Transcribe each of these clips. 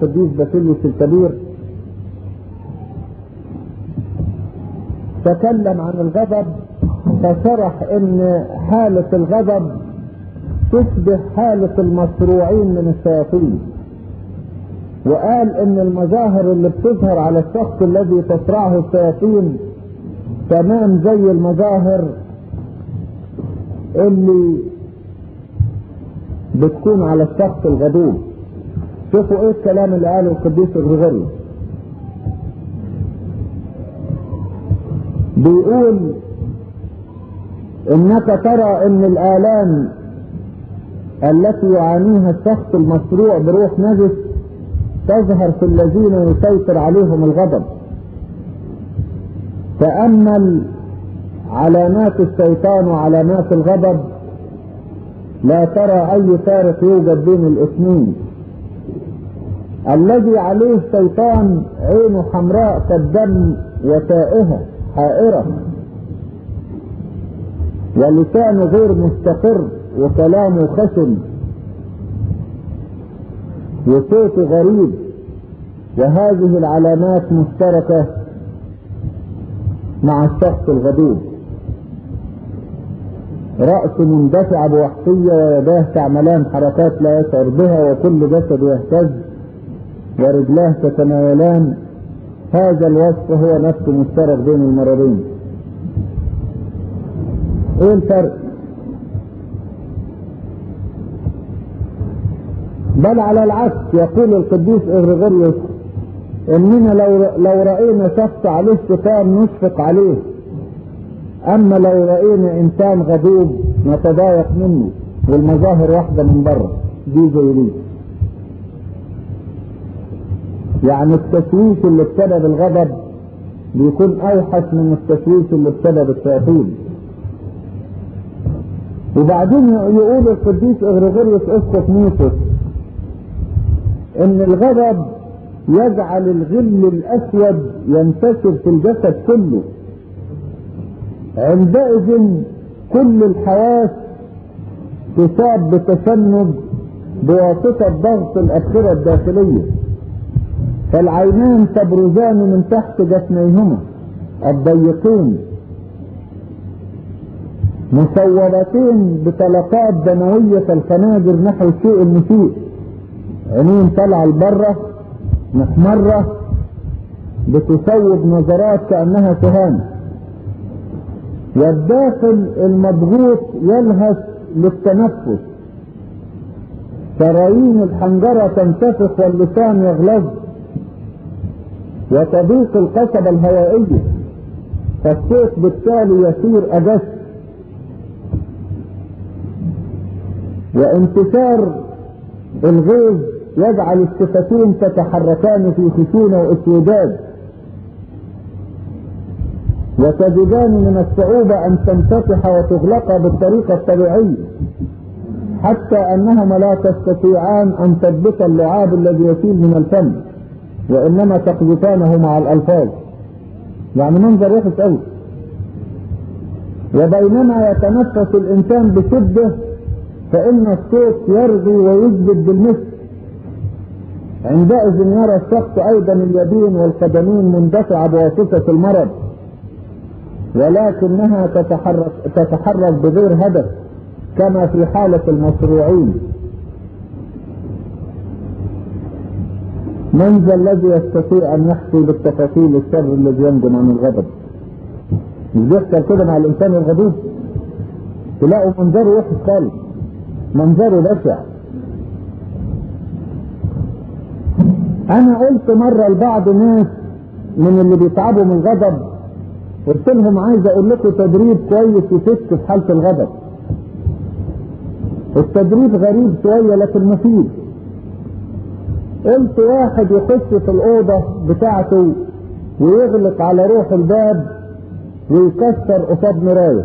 القديس باسيليوس الكبير تكلم عن الغضب فشرح ان حالة الغضب تشبه حالة المصروعين من الشياطين وقال ان المظاهر اللي بتظهر على الشخص الذي تصرعه الشياطين تمام زي المظاهر اللي بتكون على الشخص الغضوب شوفوا ايه الكلام اللي قاله القديس غريغوريوس بيقول انك ترى ان الالام التي يعانيها الشخص المصروع بروح نجس تظهر في الذين يسيطر عليهم الغضب تأمل علامات الشيطان وعلامات الغضب لا ترى اي فارق يوجد بين الاثنين الذي عليه الشيطان عينه حمراء كالدم وتائهة حائرة ولسانه غير مستقر وكلامه خشن وصوته غريب وهذه العلامات مشتركة مع الشخص الغضوب رأس مندفع بوحشية ويداه تعملان حركات لا يشعر بها وكل جسد يهتز ورجلاه تتناولان هذا الوصف هو نفسه مشترك بين المرضين ايه الفرق بل على العكس يقول القديس اغريغوريوس اننا لو لو راينا شخص عليه شيطان نشفق عليه اما لو راينا انسان غضوب نتضايق منه والمظاهر واحده من بره دي زي دي يعني التشويش اللي بسبب الغضب بيكون اوحش من التشويش اللي بسبب الشياطين وبعدين يقول القديس اغريغوريوس اسقف نيسوس ان الغضب يجعل الغل الاسود ينتشر في الجسد كله عندئذ كل الحواس تصاب بتشنج بواسطة ضغط الأدخرة الداخلية فالعينان تبرزان من تحت جفنيهما الضيقين مصوبتين بطلقات دموية الخناجر نحو الشيء المسيء عينين طالعة لبره محمرة بتصوب نظرات كأنها تهان والداخل المضغوط يلهث للتنفس شرايين الحنجرة تنتفخ واللسان يغلظ وتضيق القصبة الهوائية فالصوت بالتالي يصير أجس وانتشار الغيظ يجعل الشفتين تتحركان في خشونة واسوداد وتجدان من الصعوبة أن تنفتح وتغلق بالطريقة الطبيعية حتى أنهما لا تستطيعان أن تضبط اللعاب الذي يسيل من الفم وإنما تقذفانه مع الألفاظ يعني منظر وحش أوي وبينما يتنفس الإنسان بشدة فإن الصوت يرغي ويثبت بالمثل عندئذ يرى الشخص أيضا اليدين والقدمين مندفعة بواسطة المرض ولكنها تتحرك, تتحرك بغير هدف كما في حالة المصروعين من ذا الذي يستطيع أن يحكي بالتفاصيل الشر الذي ينجم عن الغضب مش بيحصل كده مع الإنسان الغضوب تلاقوا منظره وحش خالص منظره بشع أنا قلت مرة لبعض ناس من اللي بيتعبوا من الغضب قلت لهم عايز اقول لكم تدريب كويس يفك في حاله الغضب التدريب غريب شويه لكن مفيد قلت واحد يخش في الاوضه بتاعته ويغلق على روح الباب ويكسر قصاد مرايه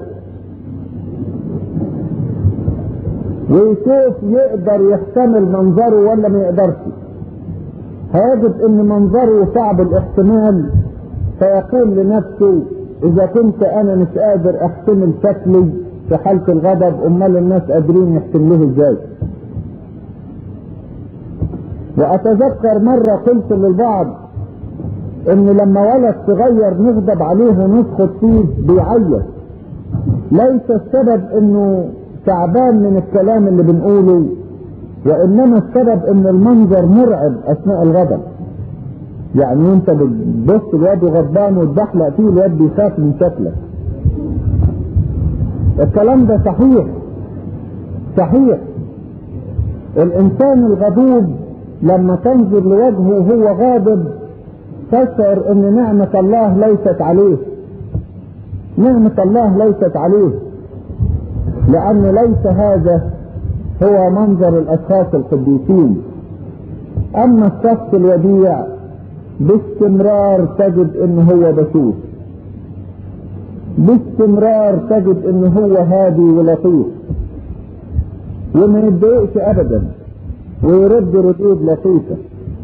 ويشوف يقدر يحتمل منظره ولا ما يقدرش هيجد ان منظره صعب الاحتمال فيقول لنفسه اذا كنت انا مش قادر احتمل شكلي في حالة الغضب امال الناس قادرين يحتملوه ازاي وأتذكر مرة قلت للبعض إن لما ولد صغير نغضب عليه ونسخط فيه بيعيط ليس السبب إنه تعبان من الكلام اللي بنقوله وإنما السبب إن المنظر مرعب أثناء الغضب يعني انت بتبص الواد غضبان وتدحلق فيه الواد بيخاف من شكلك الكلام ده صحيح صحيح الانسان الغضوب لما تنظر لوجهه وهو غاضب تشعر ان نعمة الله ليست عليه نعمة الله ليست عليه لان ليس هذا هو منظر الاشخاص القديسين اما الشخص الوديع باستمرار تجد ان هو بشوش باستمرار تجد ان هو هادي ولطيف وما يتضايقش ابدا ويرد ردود لطيفه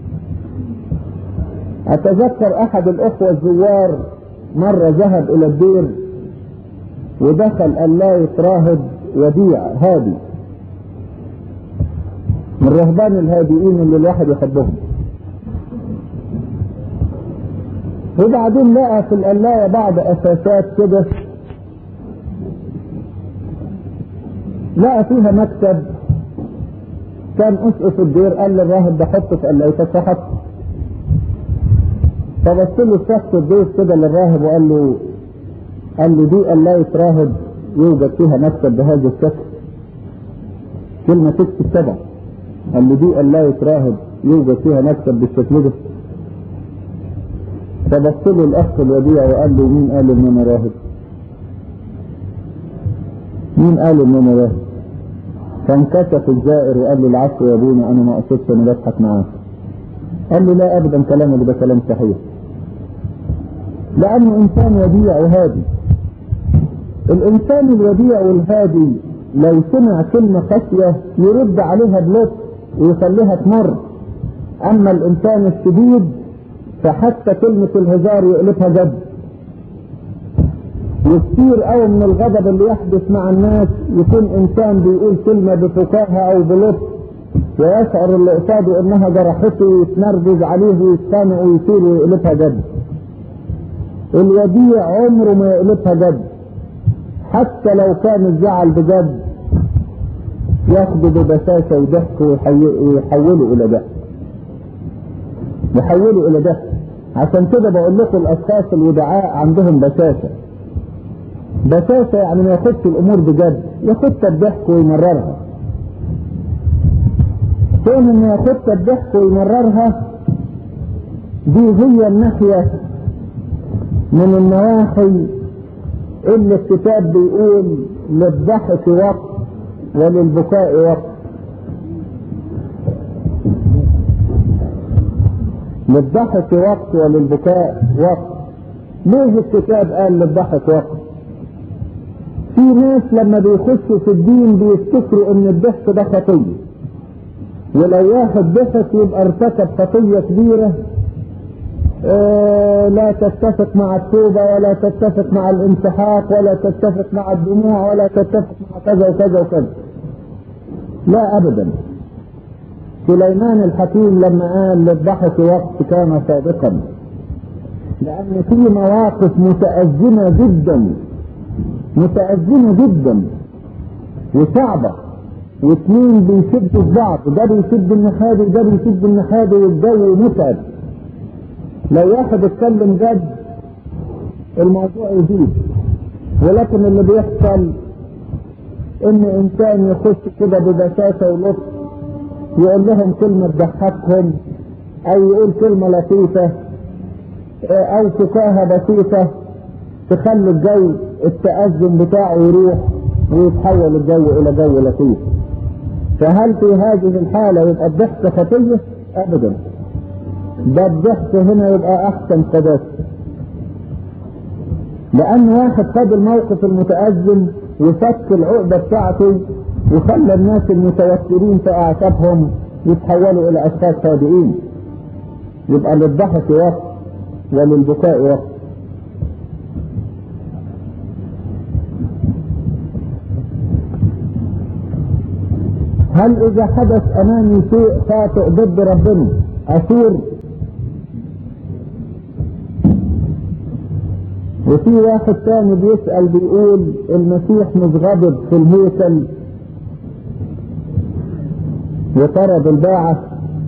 اتذكر احد الاخوه الزوار مره ذهب الى الدير ودخل اللاية راهب وديع هادي من رهبان الهادئين اللي الواحد يحبهم وبعدين لقى في القلاية بعض اساسات كده لقى فيها مكتب كان اسقف الدير قال للراهب ده حطه في قلايتك فحط فبص له الشخص الضيف كده للراهب وقال له قال له دي قلاية راهب يوجد فيها مكتب بهذا الشكل كلمة تكتب سبع قال له دي قلاية راهب يوجد فيها مكتب بالشكل ده فبص له الاخ الوديع وقال له مين قال ان انا راهب مين قال ان انا راهب فانكشف الزائر وقال له العفو يا ابونا انا ما قصدتش انا بضحك معاك قال له لا ابدا كلامك ده كلام صحيح لانه انسان وديع وهادي الانسان الوديع والهادي لو سمع كلمة قاسية يرد عليها بلطف ويخليها تمر اما الانسان الشديد فحتى كلمة الهزار يقلبها جد وكثير قوي من الغضب اللي يحدث مع الناس يكون انسان بيقول كلمة بفكاهة او بلطف ويشعر اللي قصاده انها جرحته ويتنرفز عليه ويتخانق ويصير ويقلبها جد الوديع عمره ما يقلبها جد حتى لو كان الزعل بجد ياخده ببساسة وضحك ويحوله الى ضحك يحوله الى ضحك عشان كده بقول لكم الاشخاص الودعاء عندهم بساسة بساسة يعني ما ياخدش الامور بجد ياخدها بضحك ويمررها كون انه ياخدها بضحك ويمررها دي هي الناحية من النواحي اللي الكتاب بيقول للضحك وقت وللبكاء وقت للضحك وقت وللبكاء وقت ليه الكتاب قال للضحك وقت في ناس لما بيخشوا في الدين بيفتكروا ان الضحك ده خطيه ولو واحد ضحك يبقى ارتكب خطيه كبيره آه لا تتفق مع التوبة ولا تتفق مع الانسحاق ولا تتفق مع الدموع ولا تتفق مع كذا وكذا وكذا لا ابدا سليمان الحكيم لما قال للضحك وقت كان صادقا لان في مواقف متأزمة جدا متأزمة جدا وصعبة واثنين بيشدوا في بعض ده بيشد النحادي وده بيشد النحادي والجو متعب لو واحد اتكلم جد الموضوع يزيد ولكن اللي بيحصل ان انسان يخش كده ببساطة ولطف يقول لهم كلمة تضحكهم او يقول كلمة لطيفة او فكاهة بسيطة تخلي الجو التأزم بتاعه يروح ويتحول الجو الى جو لطيف فهل في هذه الحالة يبقى الضحك خطية؟ ابدا ده الضحك هنا يبقى احسن قداسة لان واحد خد الموقف المتأزم وفك العقدة بتاعته وخلى الناس المتوترين في اعصابهم يتحولوا الى اشخاص هادئين يبقى للضحك وقت وللبكاء وقت هل اذا حدث امامي شيء خاطئ ضد ربنا اثور وفي واحد تاني بيسأل بيقول المسيح مش غضب في الهيكل وطرد الباعة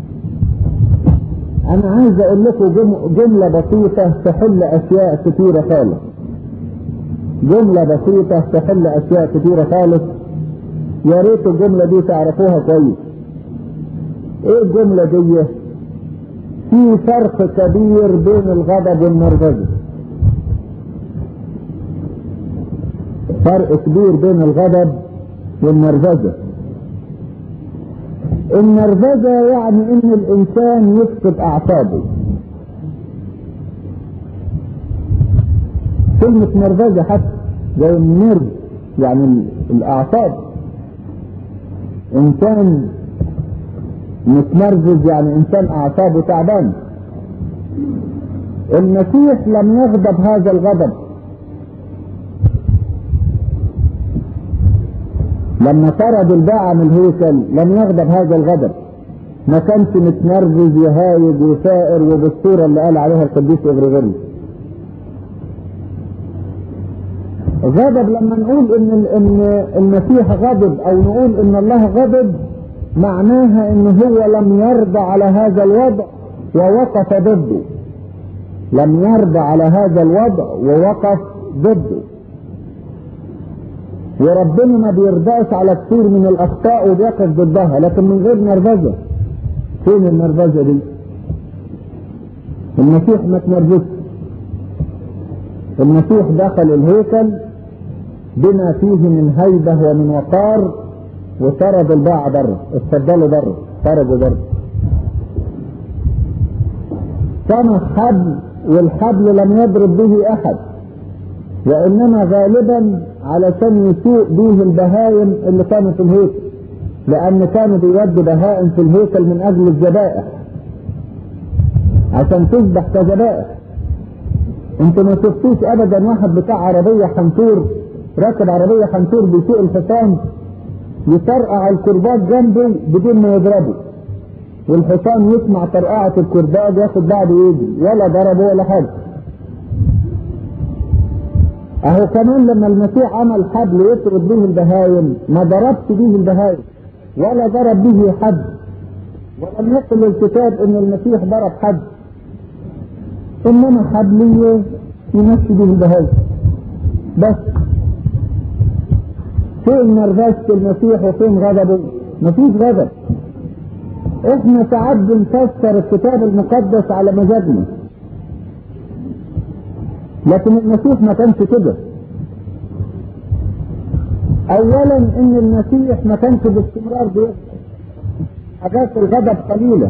انا عايز اقول لكم جملة بسيطة تحل اشياء كتيرة خالص جملة بسيطة تحل اشياء كتيرة خالص يا ريت الجملة دي تعرفوها كويس ايه الجملة دي في فرق كبير بين الغضب والنرجسة فرق كبير بين الغضب والنرجسة النرجسة يعني ان الانسان يفقد اعصابه كلمة نرجسة حتى زي النرد يعني الاعصاب انسان متنرفز يعني انسان اعصابه تعبان المسيح لم يغضب هذا الغضب لما طرد الباعة من الهيكل لم يغضب هذا الغضب ما كانش متنرفز وهايج وثائر وبالصورة اللي قال عليها القديس إغريغوريوس غضب لما نقول ان ان المسيح غضب او نقول ان الله غضب معناها ان هو لم يرضى على هذا الوضع ووقف ضده لم يرضى على هذا الوضع ووقف ضده وربنا ما بيرضاش على كثير من الاخطاء وبيقف ضدها لكن من غير نرفزه فين النرفزه دي المسيح ما تنرفزش المسيح دخل الهيكل بما فيه من هيبه ومن وقار وطرد الباعة بره اتفضلوا بره طردوا بره كان حبل والحبل لم يضرب به احد وانما غالبا علشان يسوق به البهايم اللي كانوا في الهيكل لان كانوا بيودوا بهائم في الهيكل من اجل الذبائح عشان تذبح كذبائح انتوا ما شفتوش ابدا واحد بتاع عربية حنطور راكب عربية حنطور بيسوق الحصان يطرقع الكرباج جنبه بدون ما يضربه والحصان يسمع طرقعة الكرباج ياخد بعده يجي ولا ضربه ولا حاجة اهو كمان لما المسيح عمل حبل يطرد به البهايم ما ضربش به البهايم ولا ضرب به حد ولم يقل الكتاب ان المسيح ضرب حد انما حبل يمشي به البهايم بس فين نرفزة المسيح وفين غضبه مفيش غضب احنا ساعات بنفسر الكتاب المقدس على مزاجنا لكن المسيح ما كانش كده اولا ان المسيح ما كانش باستمرار بيغضب حاجات الغضب قليلة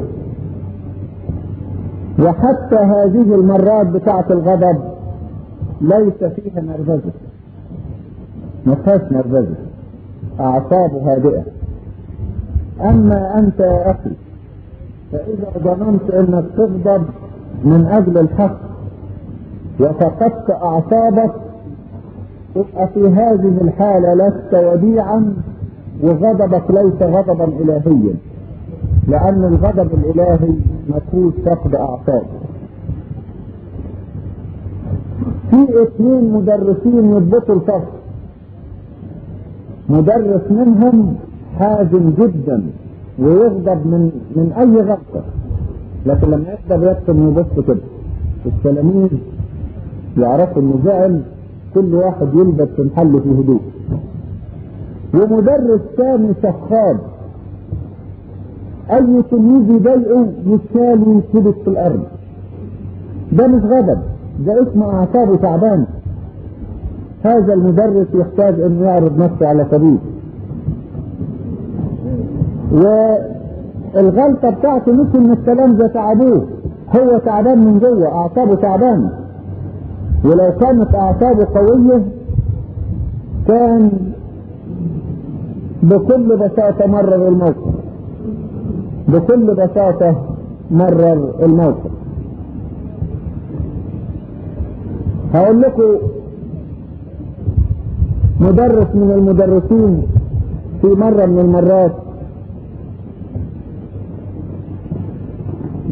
وحتى هذه المرات بتاعة الغضب ليس فيها نرفزة ما فيهاش نرفزة اعصابه هادئة اما انت يا اخي فاذا ظننت انك تغضب من اجل الحق وفقدت اعصابك تبقى في هذه الحالة لست وديعا وغضبك ليس غضبا الهيا لان الغضب الالهي مفهوش فقد اعصاب في اثنين مدرسين يضبطوا الفصل مدرس منهم حازم جدا ويغضب من من اي غلطه لكن لما يغضب يكتب يبص كده التلاميذ يعرفوا انه زعل كل واحد يلبس في محله في هدوء ومدرس ثاني سخاب اي تلميذ يضايقه يتشال ويتثبت في الارض ده مش غضب ده اسمه اعصابه تعبان هذا المدرس يحتاج ان يعرض نفسه على طبيب والغلطة بتاعته مش ان التلامذة تعبوه هو تعبان من جوه اعصابه تعبانه ولو كانت اعصابه قوية كان بكل بساطة مرر الموقف بكل بساطة مرر الموقف هقول لكم مدرس من المدرسين في مرة من المرات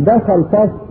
دخل فصل